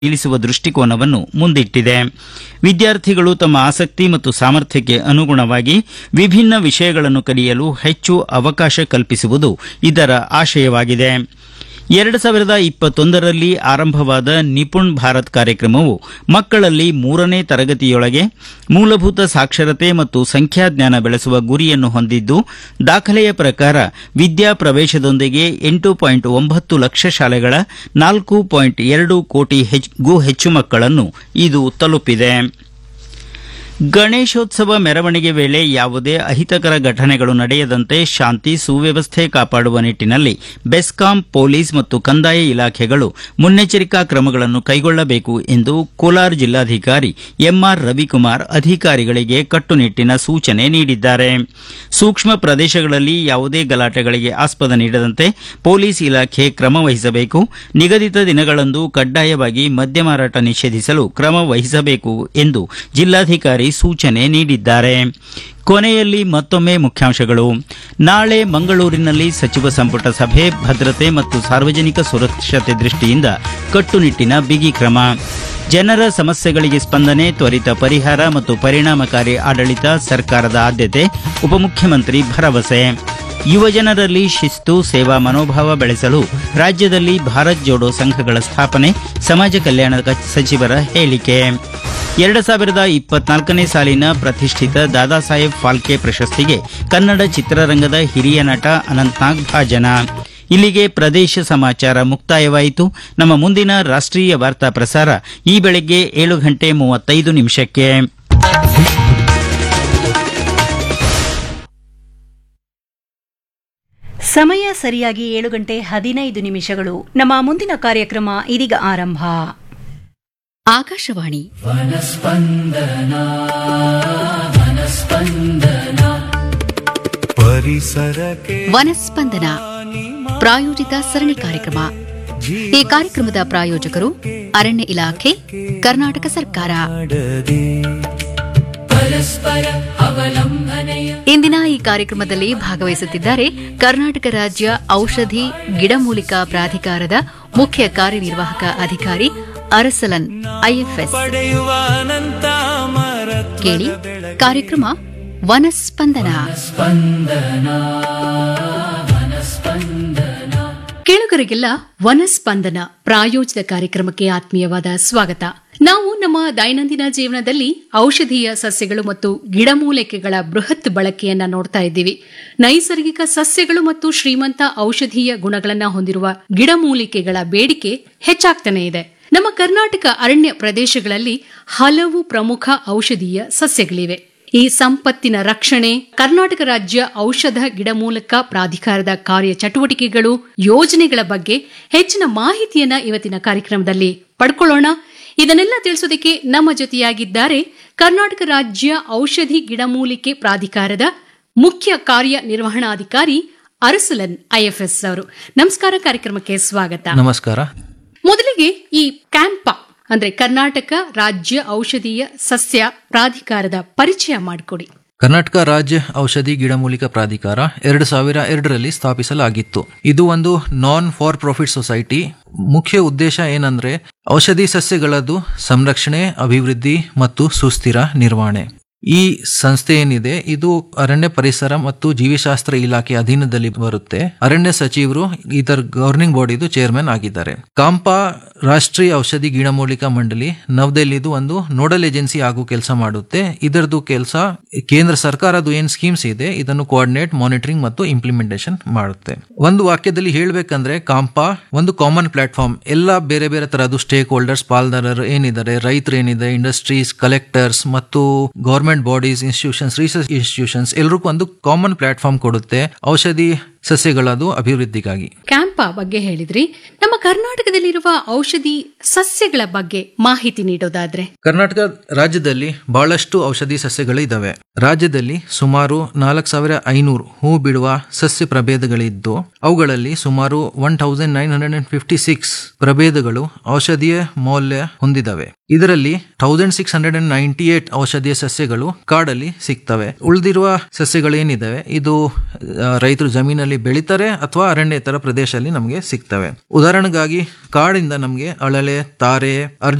ಇಳಿಸುವ ದೃಷ್ಟಿಕೋನವನ್ನು ಮುಂದಿಟ್ಟಿದೆ ವಿದ್ಯಾರ್ಥಿಗಳು ತಮ್ಮ ಆಸಕ್ತಿ ಮತ್ತು ಸಾಮರ್ಥ್ಯಕ್ಕೆ ಅನುಗುಣವಾಗಿ ವಿಭಿನ್ನ ವಿಷಯಗಳನ್ನು ಕಲಿಯಲು ಹೆಚ್ಚು ಅವಕಾಶ ಕಲ್ಪಿಸುವುದು ಇದರ ಆಶಯವಾಗಿದೆ ಎರಡು ಸಾವಿರದ ಇಪ್ಪತ್ತೊಂದರಲ್ಲಿ ಆರಂಭವಾದ ನಿಪುಣ್ ಭಾರತ್ ಕಾರ್ಯಕ್ರಮವು ಮಕ್ಕಳಲ್ಲಿ ಮೂರನೇ ತರಗತಿಯೊಳಗೆ ಮೂಲಭೂತ ಸಾಕ್ಷರತೆ ಮತ್ತು ಸಂಖ್ಯಾಜ್ಞಾನ ಬೆಳೆಸುವ ಗುರಿಯನ್ನು ಹೊಂದಿದ್ದು ದಾಖಲೆಯ ಪ್ರಕಾರ ವಿದ್ಯಾ ಪ್ರವೇಶದೊಂದಿಗೆ ಎಂಟು ಪಾಯಿಂಟ್ ಒಂಬತ್ತು ಲಕ್ಷ ಶಾಲೆಗಳ ನಾಲ್ಕು ಪಾಯಿಂಟ್ ಎರಡು ಕೋಟಿಗೂ ಹೆಚ್ಚು ಮಕ್ಕಳನ್ನು ಇದು ತಲುಪಿದೆ ಗಣೇಶೋತ್ಸವ ಮೆರವಣಿಗೆ ವೇಳೆ ಯಾವುದೇ ಅಹಿತಕರ ಘಟನೆಗಳು ನಡೆಯದಂತೆ ಶಾಂತಿ ಸುವ್ಯವಸ್ಥೆ ಕಾಪಾಡುವ ನಿಟ್ಟಿನಲ್ಲಿ ಬೆಸ್ಕಾಂ ಪೊಲೀಸ್ ಮತ್ತು ಕಂದಾಯ ಇಲಾಖೆಗಳು ಮುನ್ನೆಚ್ಚರಿಕಾ ಕ್ರಮಗಳನ್ನು ಕೈಗೊಳ್ಳಬೇಕು ಎಂದು ಕೋಲಾರ ಜಿಲ್ಲಾಧಿಕಾರಿ ಎಂಆರ್ ರವಿಕುಮಾರ್ ಅಧಿಕಾರಿಗಳಿಗೆ ಕಟ್ಟುನಿಟ್ಟಿನ ಸೂಚನೆ ನೀಡಿದ್ದಾರೆ ಸೂಕ್ಷ್ಮ ಪ್ರದೇಶಗಳಲ್ಲಿ ಯಾವುದೇ ಗಲಾಟೆಗಳಿಗೆ ಆಸ್ಪದ ನೀಡದಂತೆ ಪೊಲೀಸ್ ಇಲಾಖೆ ಕ್ರಮ ವಹಿಸಬೇಕು ನಿಗದಿತ ದಿನಗಳಂದು ಕಡ್ಡಾಯವಾಗಿ ಮದ್ಯ ಮಾರಾಟ ನಿಷೇಧಿಸಲು ಕ್ರಮ ವಹಿಸಬೇಕು ಎಂದು ಜಿಲ್ಲಾಧಿಕಾರಿ ಸೂಚನೆ ನೀಡಿದ್ದಾರೆ ಕೊನೆಯಲ್ಲಿ ಮತ್ತೊಮ್ಮೆ ಮುಖ್ಯಾಂಶಗಳು ನಾಳೆ ಮಂಗಳೂರಿನಲ್ಲಿ ಸಚಿವ ಸಂಪುಟ ಸಭೆ ಭದ್ರತೆ ಮತ್ತು ಸಾರ್ವಜನಿಕ ಸುರಕ್ಷತೆ ದೃಷ್ಟಿಯಿಂದ ಕಟ್ಟುನಿಟ್ಟಿನ ಬಿಗಿ ಕ್ರಮ ಜನರ ಸಮಸ್ಯೆಗಳಿಗೆ ಸ್ಪಂದನೆ ತ್ವರಿತ ಪರಿಹಾರ ಮತ್ತು ಪರಿಣಾಮಕಾರಿ ಆಡಳಿತ ಸರ್ಕಾರದ ಆದ್ಯತೆ ಉಪಮುಖ್ಯಮಂತ್ರಿ ಭರವಸೆ ಯುವಜನರಲ್ಲಿ ಶಿಸ್ತು ಸೇವಾ ಮನೋಭಾವ ಬೆಳೆಸಲು ರಾಜ್ಯದಲ್ಲಿ ಭಾರತ್ ಜೋಡೋ ಸಂಘಗಳ ಸ್ಥಾಪನೆ ಸಮಾಜ ಕಲ್ಯಾಣ ಸಚಿವರ ಹೇಳಿಕೆ ಎರಡು ಸಾವಿರದ ಇಪ್ಪತ್ನಾಲ್ಕನೇ ಸಾಲಿನ ಪ್ರತಿಷ್ಠಿತ ದಾದಾ ಸಾಹೇಬ್ ಫಾಲ್ಕೆ ಪ್ರಶಸ್ತಿಗೆ ಕನ್ನಡ ಚಿತ್ರರಂಗದ ಹಿರಿಯ ನಟ ಅನಂತ್ನಾಗ್ ಭಾಜನ ಇಲ್ಲಿಗೆ ಪ್ರದೇಶ ಸಮಾಚಾರ ಮುಕ್ತಾಯವಾಯಿತು ನಮ್ಮ ಮುಂದಿನ ರಾಷ್ಟ್ರೀಯ ವಾರ್ತಾ ಪ್ರಸಾರ ಈ ಬೆಳಗ್ಗೆ ಏಳು ಗಂಟೆ ಮೂವತ್ತೈದು ನಿಮಿಷಕ್ಕೆ ಸಮಯ ಸರಿಯಾಗಿ ಏಳು ಗಂಟೆ ಹದಿನೈದು ನಿಮಿಷಗಳು ನಮ್ಮ ಮುಂದಿನ ಕಾರ್ಯಕ್ರಮ ಇದೀಗ ಆರಂಭ ಆಕಾಶವಾಣಿ ಪರಿಸರಕ್ಕೆ ವನಸ್ಪಂದನ ಪ್ರಾಯೋಜಿತ ಸರಣಿ ಕಾರ್ಯಕ್ರಮ ಈ ಕಾರ್ಯಕ್ರಮದ ಪ್ರಾಯೋಜಕರು ಅರಣ್ಯ ಇಲಾಖೆ ಕರ್ನಾಟಕ ಸರ್ಕಾರ ಮಾಡದೆ ಇಂದಿನ ಈ ಕಾರ್ಯಕ್ರಮದಲ್ಲಿ ಭಾಗವಹಿಸುತ್ತಿದ್ದಾರೆ ಕರ್ನಾಟಕ ರಾಜ್ಯ ಔಷಧಿ ಗಿಡಮೂಲಿಕಾ ಪ್ರಾಧಿಕಾರದ ಮುಖ್ಯ ಕಾರ್ಯನಿರ್ವಾಹಕ ಅಧಿಕಾರಿ ಅರಸಲನ್ ಐಎಫ್ಎಸ್ ಪಡೆಯುವ ಅನಂತ ಮರತ್ವ ಕೇಳಿ ಕಾರ್ಯಕ್ರಮ ವನಸ್ಪಂದನ ಕೇಳುಗರಿಗೆಲ್ಲ ವನಸ್ಪಂದನ ಪ್ರಾಯೋಜಿತ ಕಾರ್ಯಕ್ರಮಕ್ಕೆ ಆತ್ಮೀಯವಾದ ಸ್ವಾಗತ ನಾವು ನಮ್ಮ ದೈನಂದಿನ ಜೀವನದಲ್ಲಿ ಔಷಧೀಯ ಸಸ್ಯಗಳು ಮತ್ತು ಗಿಡಮೂಲಿಕೆಗಳ ಬೃಹತ್ ಬಳಕೆಯನ್ನ ನೋಡ್ತಾ ಇದ್ದೀವಿ ನೈಸರ್ಗಿಕ ಸಸ್ಯಗಳು ಮತ್ತು ಶ್ರೀಮಂತ ಔಷಧೀಯ ಗುಣಗಳನ್ನ ಹೊಂದಿರುವ ಗಿಡಮೂಲಿಕೆಗಳ ಬೇಡಿಕೆ ಹೆಚ್ಚಾಗ್ತಾನೆ ಇದೆ ನಮ್ಮ ಕರ್ನಾಟಕ ಅರಣ್ಯ ಪ್ರದೇಶಗಳಲ್ಲಿ ಹಲವು ಪ್ರಮುಖ ಔಷಧೀಯ ಸಸ್ಯಗಳಿವೆ ಈ ಸಂಪತ್ತಿನ ರಕ್ಷಣೆ ಕರ್ನಾಟಕ ರಾಜ್ಯ ಔಷಧ ಗಿಡಮೂಲಕ ಪ್ರಾಧಿಕಾರದ ಕಾರ್ಯ ಚಟುವಟಿಕೆಗಳು ಯೋಜನೆಗಳ ಬಗ್ಗೆ ಹೆಚ್ಚಿನ ಮಾಹಿತಿಯನ್ನ ಇವತ್ತಿನ ಕಾರ್ಯಕ್ರಮದಲ್ಲಿ ಪಡ್ಕೊಳ್ಳೋಣ ಇದನ್ನೆಲ್ಲ ತಿಳಿಸೋದಕ್ಕೆ ನಮ್ಮ ಜೊತೆಯಾಗಿದ್ದಾರೆ ಕರ್ನಾಟಕ ರಾಜ್ಯ ಔಷಧಿ ಗಿಡಮೂಲಿಕೆ ಪ್ರಾಧಿಕಾರದ ಮುಖ್ಯ ಕಾರ್ಯನಿರ್ವಹಣಾಧಿಕಾರಿ ಅರಸಲನ್ ಐಎಫ್ಎಸ್ ಅವರು ನಮಸ್ಕಾರ ಕಾರ್ಯಕ್ರಮಕ್ಕೆ ಸ್ವಾಗತ ನಮಸ್ಕಾರ ಮೊದಲಿಗೆ ಈ ಕ್ಯಾಂಪ ಅಂದ್ರೆ ಕರ್ನಾಟಕ ರಾಜ್ಯ ಔಷಧೀಯ ಸಸ್ಯ ಪ್ರಾಧಿಕಾರದ ಪರಿಚಯ ಮಾಡಿಕೊಡಿ ಕರ್ನಾಟಕ ರಾಜ್ಯ ಔಷಧಿ ಗಿಡಮೂಲಿಕ ಪ್ರಾಧಿಕಾರ ಎರಡು ಸಾವಿರ ಎರಡರಲ್ಲಿ ಸ್ಥಾಪಿಸಲಾಗಿತ್ತು ಇದು ಒಂದು ನಾನ್ ಫಾರ್ ಪ್ರಾಫಿಟ್ ಸೊಸೈಟಿ ಮುಖ್ಯ ಉದ್ದೇಶ ಏನಂದ್ರೆ ಔಷಧಿ ಸಸ್ಯಗಳದ್ದು ಸಂರಕ್ಷಣೆ ಅಭಿವೃದ್ಧಿ ಮತ್ತು ಸುಸ್ಥಿರ ನಿರ್ವಹಣೆ ಈ ಸಂಸ್ಥೆ ಏನಿದೆ ಇದು ಅರಣ್ಯ ಪರಿಸರ ಮತ್ತು ಜೀವಿಶಾಸ್ತ್ರ ಇಲಾಖೆ ಅಧೀನದಲ್ಲಿ ಬರುತ್ತೆ ಅರಣ್ಯ ಸಚಿವರು ಇದರ ಗವರ್ನಿಂಗ್ ಬಾಡಿದು ಚೇರ್ಮನ್ ಆಗಿದ್ದಾರೆ ಕಾಂಪಾ ರಾಷ್ಟ್ರೀಯ ಔಷಧಿ ಗಿಡಮೂಲಿಕ ಮಂಡಳಿ ನವದೆಹಲಿದು ಒಂದು ನೋಡಲ್ ಏಜೆನ್ಸಿ ಆಗೋ ಕೆಲಸ ಮಾಡುತ್ತೆ ಇದರದು ಕೆಲಸ ಕೇಂದ್ರ ಸರ್ಕಾರದ್ದು ಏನ್ ಸ್ಕೀಮ್ಸ್ ಇದೆ ಇದನ್ನು ಕೋಆರ್ಡಿನೇಟ್ ಮಾನಿಟರಿಂಗ್ ಮತ್ತು ಇಂಪ್ಲಿಮೆಂಟೇಷನ್ ಮಾಡುತ್ತೆ ಒಂದು ವಾಕ್ಯದಲ್ಲಿ ಹೇಳ್ಬೇಕಂದ್ರೆ ಕಾಂಪಾ ಒಂದು ಕಾಮನ್ ಪ್ಲಾಟ್ಫಾರ್ಮ್ ಎಲ್ಲ ಬೇರೆ ಬೇರೆ ತರಹದ್ದು ಸ್ಟೇಕ್ ಹೋಲ್ಡರ್ಸ್ ಪಾಲ್ದಾರರು ಏನಿದ್ದಾರೆ ರೈತರು ಏನಿದೆ ಇಂಡಸ್ಟ್ರೀಸ್ ಕಲೆಕ್ಟರ್ಸ್ ಮತ್ತು government bodies institutions research institutions ಎಲ್ರಿಗೂ ಒಂದು ಕಾಮನ್ ಪ್ಲಾಟ್ಫಾರ್ಮ್ ಕೊಡುತ್ತೆ ಔಷಧಿ ಸಸ್ಯಗಳದು ಅಭಿವೃದ್ಧಿಗಾಗಿ ಕ್ಯಾಂಪ ಬಗ್ಗೆ ಹೇಳಿದ್ರಿ ನಮ್ಮ ಕರ್ನಾಟಕದಲ್ಲಿರುವ ಔಷಧಿ ಸಸ್ಯಗಳ ಬಗ್ಗೆ ಮಾಹಿತಿ ನೀಡೋದಾದ್ರೆ ಕರ್ನಾಟಕ ರಾಜ್ಯದಲ್ಲಿ ಬಹಳಷ್ಟು ಔಷಧಿ ಸಸ್ಯಗಳು ಇದಾವೆ ರಾಜ್ಯದಲ್ಲಿ ಸುಮಾರು ನಾಲ್ಕು ಸಾವಿರ ಐನೂರು ಹೂ ಬಿಡುವ ಸಸ್ಯ ಪ್ರಭೇದಗಳಿದ್ದು ಅವುಗಳಲ್ಲಿ ಸುಮಾರು one thousand nine hundred and fifty six ಪ್ರಭೇದಗಳು ಔಷಧೀಯ ಮೌಲ್ಯ ಹೊಂದಿದವೆ ಇದರಲ್ಲಿ thousand six hundred and ninety eight ಔಷಧೀಯ ಸಸ್ಯಗಳು ಕಾಡಲ್ಲಿ ಸಿಗ್ತವೆ ಉಳಿದಿರುವ ಸಸ್ಯಗಳೇನಿದಾವೆ ಇದು ಆ, ರೈತರು ಜಮೀನಲ್ಲಿ ಬೆಳಿತಾರೆ ಅಥವಾ ಅರಣ್ಯೇತರ ಪ್ರದೇಶದಲ್ಲಿ ನಮಗೆ ಸಿಗ್ತವೆ ಉದಾಹರಣೆಗಾಗಿ ಕಾಡಿಂದ ನಮಗೆ ಅಳಲೆ ತಾರೆ ಅರ್ಜುನ್